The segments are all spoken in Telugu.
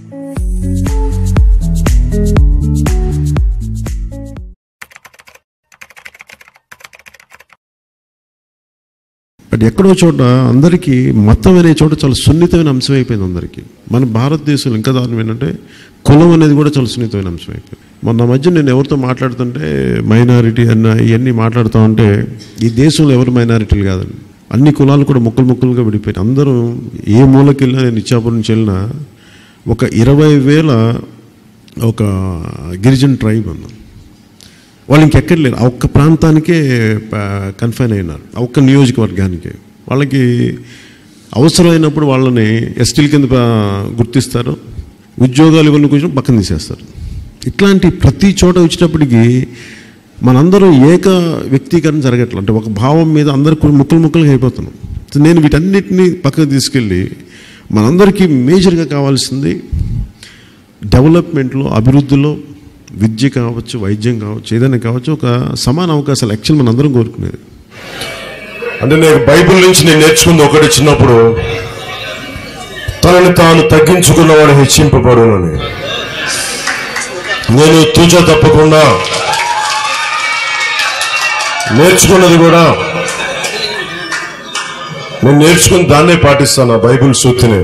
బట్ ఎక్కడో చోట అందరికీ మతం అనే చోట చాలా సున్నితమైన అంశం అయిపోయింది అందరికీ మన భారతదేశంలో ఇంకా దారుణం ఏంటంటే కులం అనేది కూడా చాలా సున్నితమైన అంశం అయిపోయింది మొన్న మధ్య నేను ఎవరితో మాట్లాడుతుంటే మైనారిటీ అన్న ఇవన్నీ మాట్లాడుతూ ఉంటే ఈ దేశంలో ఎవరు మైనారిటీలు కాదండి అన్ని కులాలు కూడా ముక్కలు ముక్కలుగా విడిపోయినాయి అందరూ ఏ మూలకి వెళ్ళినా నేను ఇచ్చాపురం నుంచి వెళ్ళినా ఒక ఇరవై వేల ఒక గిరిజన ట్రైబ్ అన్నాం వాళ్ళు ఇంకెక్కడ లేరు ఆ ఒక్క ప్రాంతానికే కన్ఫైన్ అయినారు ఆ ఒక్క నియోజకవర్గానికి వాళ్ళకి అవసరమైనప్పుడు వాళ్ళని ఎస్టీల కింద ప- గుర్తిస్తారు ఉద్యోగాలు ఇవన్నీ కొంచెం పక్కన తీసేస్తారు ఇట్లాంటి ప్రతి చోట వచ్చేటప్పటికి మనందరం ఏక వ్యక్తీకరణ జరగట్లేదు అంటే ఒక భావం మీద అందరు ముక్కలు ముక్కలుగా అయిపోతున్నాం సో నేను వీటన్నిటిని పక్కకు తీసుకెళ్ళి మనందరికీ మేజర్గా కావాల్సింది డెవలప్మెంట్లో అభివృద్ధిలో విద్య కావచ్చు వైద్యం కావచ్చు ఏదైనా కావచ్చు ఒక సమాన అవకాశాలు యాక్చువల్ మన అందరం కోరుకునేది అంటే నేను బైబిల్ నుంచి నేను నేర్చుకుంది ఒకటి చిన్నప్పుడు తనని తాను తగ్గించుకున్నవాడు హెచ్చింపబడునని నేను తూచా తప్పకుండా నేర్చుకున్నది కూడా నేను నేర్చుకుని దాన్నే పాటిస్తాను ఆ బైబిల్ సూత్తిని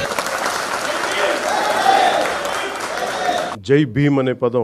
జై భీమ్ అనే పదం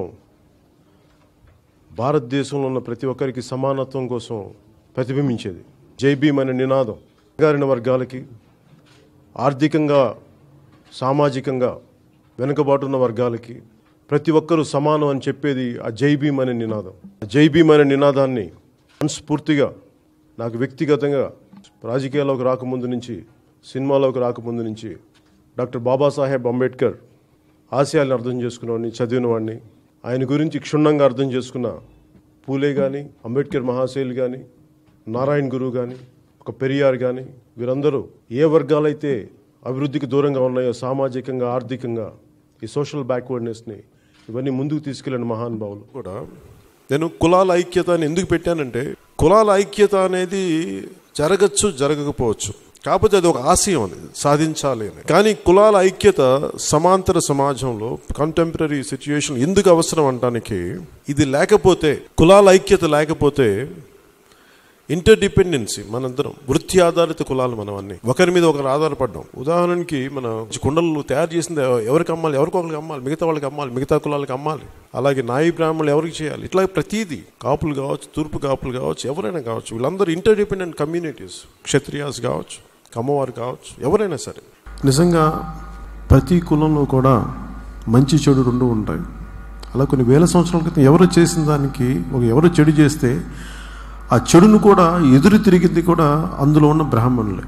భారతదేశంలో ఉన్న ప్రతి ఒక్కరికి సమానత్వం కోసం ప్రతిబింబించేది జై భీమ్ అనే నినాదం గారిన వర్గాలకి ఆర్థికంగా సామాజికంగా వెనుకబాటున్న వర్గాలకి ప్రతి ఒక్కరూ సమానం అని చెప్పేది ఆ జై భీమ్ అనే నినాదం ఆ జై భీమ్ అనే నినాదాన్ని మనస్ఫూర్తిగా నాకు వ్యక్తిగతంగా రాజకీయాల్లోకి రాకముందు నుంచి సినిమాలోకి రాకముందు నుంచి డాక్టర్ బాబాసాహెబ్ అంబేద్కర్ ఆశయాలను అర్థం చేసుకున్నవాడిని చదివిన వాడిని ఆయన గురించి క్షుణ్ణంగా అర్థం చేసుకున్న పూలే కానీ అంబేద్కర్ మహాశైలు కానీ నారాయణ గురువు కానీ ఒక పెరియార్ కానీ వీరందరూ ఏ వర్గాలైతే అభివృద్ధికి దూరంగా ఉన్నాయో సామాజికంగా ఆర్థికంగా ఈ సోషల్ బ్యాక్వర్డ్నెస్ని ఇవన్నీ ముందుకు తీసుకెళ్లిన మహానుభావులు కూడా నేను కులాల ఐక్యత అని ఎందుకు పెట్టానంటే కులాల ఐక్యత అనేది జరగచ్చు జరగకపోవచ్చు కాకపోతే అది ఒక ఆశయం అది సాధించాలి అని కానీ కులాల ఐక్యత సమాంతర సమాజంలో కంటెంపరీ సిచ్యుయేషన్ ఎందుకు అవసరం అంటానికి ఇది లేకపోతే కులాల ఐక్యత లేకపోతే ఇంటర్ డిపెండెన్సీ మనందరం వృత్తి ఆధారిత కులాలు మనం అన్ని ఒకరి మీద ఒకరు ఆధారపడ్డాం ఉదాహరణకి మన కుండలు తయారు చేసింది ఎవరికి అమ్మాలి ఎవరికి ఒకరికి అమ్మాలి మిగతా వాళ్ళకి అమ్మాలి మిగతా కులాలకు అమ్మాలి అలాగే నాయి బ్రాహ్మణులు ఎవరికి చేయాలి ఇట్లా ప్రతీది కాపులు కావచ్చు తూర్పు కాపులు కావచ్చు ఎవరైనా కావచ్చు వీళ్ళందరూ ఇంటర్ డిపెండెంట్ కమ్యూనిటీస్ క్షత్రియాస్ కావచ్చు కమ్మవారు కావచ్చు ఎవరైనా సరే నిజంగా ప్రతి కులంలో కూడా మంచి చెడు రెండు ఉంటాయి అలా కొన్ని వేల సంవత్సరాల క్రితం ఎవరు చేసిన దానికి ఒక ఎవరు చెడు చేస్తే ఆ చెడును కూడా ఎదురు తిరిగింది కూడా అందులో ఉన్న బ్రాహ్మణులే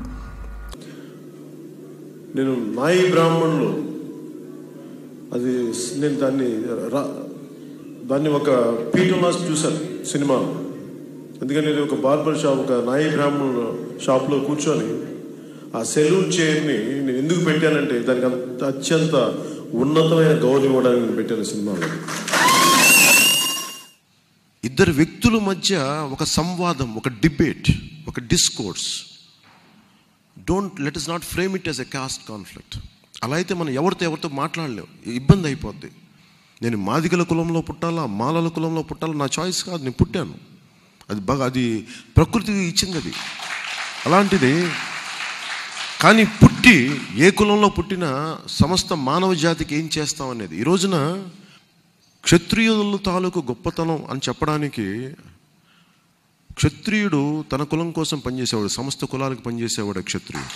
నేను నాయి బ్రాహ్మణులు అది నేను దాన్ని రా- దాన్ని ఒక పీఠంలా చూశాను సినిమాలో ఎందుకంటే నేను ఒక బార్బర్ షాప్ ఒక నాయి బ్రాహ్మణుల షాప్లో కూర్చొని ఆ సెలూన్ చైర్ని నేను ఎందుకు పెట్టానంటే దానికి అంత అత్యంత ఉన్నతమైన గౌరవం ఇవ్వడానికి నేను పెట్టాను సినిమాలో ఇద్దరు వ్యక్తుల మధ్య ఒక సంవాదం ఒక డిబేట్ ఒక discourse don't let us not frame it as a caste conflict అలా అయితే మనం ఎవరితో ఎవరితో మాట్లాడలేం ఇబ్బంది అయిపోద్ది నేను మాదిగల కులంలో పుట్టాలా మాలల కులంలో పుట్టాలా నా చాయిస్ కాదు నేను పుట్టాను అది బాగా అది ప్రకృతి ఇచ్చింది అది అలాంటిది కానీ పుట్టి ఏ కులంలో పుట్టినా సమస్త మానవ జాతికి ఏం చేస్తాం అనేది ఈ రోజున క్షత్రియుల తాలూకు గొప్పతనం అని చెప్పడానికి క్షత్రియుడు తన కులం కోసం పనిచేసేవాడు సమస్త కులాలకు పనిచేసేవాడు క్షత్రియుడు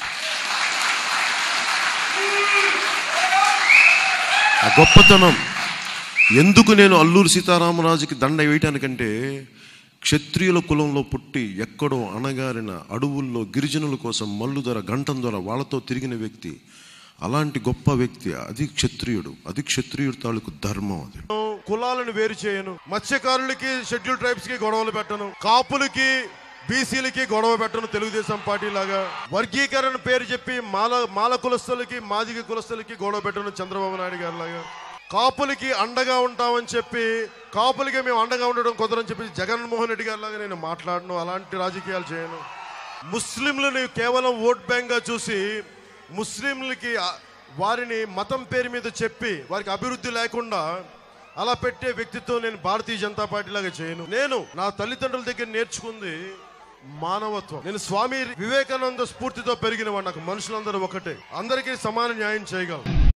ఆ గొప్పతనం ఎందుకు నేను అల్లూరు సీతారామరాజుకి దండ వేయటానికంటే క్షత్రియుల కులంలో పుట్టి ఎక్కడో అణగారిన అడవుల్లో గిరిజనుల కోసం మల్లు ధర గంటం ధర వాళ్ళతో తిరిగిన వ్యక్తి అలాంటి గొప్ప వ్యక్తి అది క్షత్రియుడు అది క్షత్రియుడు తాలూకు ధర్మం అది కులాలను వేరు చేయను మత్స్యకారులకి షెడ్యూల్ ట్రైబ్స్ కి గొడవలు పెట్టను కాపులకి బీసీలకి గొడవ పెట్టను తెలుగుదేశం పార్టీ లాగా వర్గీకరణ పేరు చెప్పి మాల మాల కులస్తులకి మాదిగ కులస్తులకి గొడవ పెట్టను చంద్రబాబు నాయుడు గారి లాగా కాపులకి అండగా ఉంటామని చెప్పి కాపులకి మేము అండగా ఉండడం కుదరని చెప్పి జగన్మోహన్ రెడ్డి గారి లాగా నేను మాట్లాడను అలాంటి రాజకీయాలు చేయను ముస్లింలని కేవలం ఓట్ బ్యాంక్ గా చూసి ముస్లింలకి ఆ- వారిని మతం పేరు మీద చెప్పి వారికి అభివృద్ధి లేకుండా అలా పెట్టే వ్యక్తితో నేను భారతీయ జనతా పార్టీ లాగా చేయను నేను నా తల్లిదండ్రుల దగ్గర నేర్చుకుంది మానవత్వం నేను స్వామి వివేకానంద స్ఫూర్తితో పెరిగిన వాడు నాకు మనుషులందరూ ఒకటే అందరికీ సమాన న్యాయం చేయగలను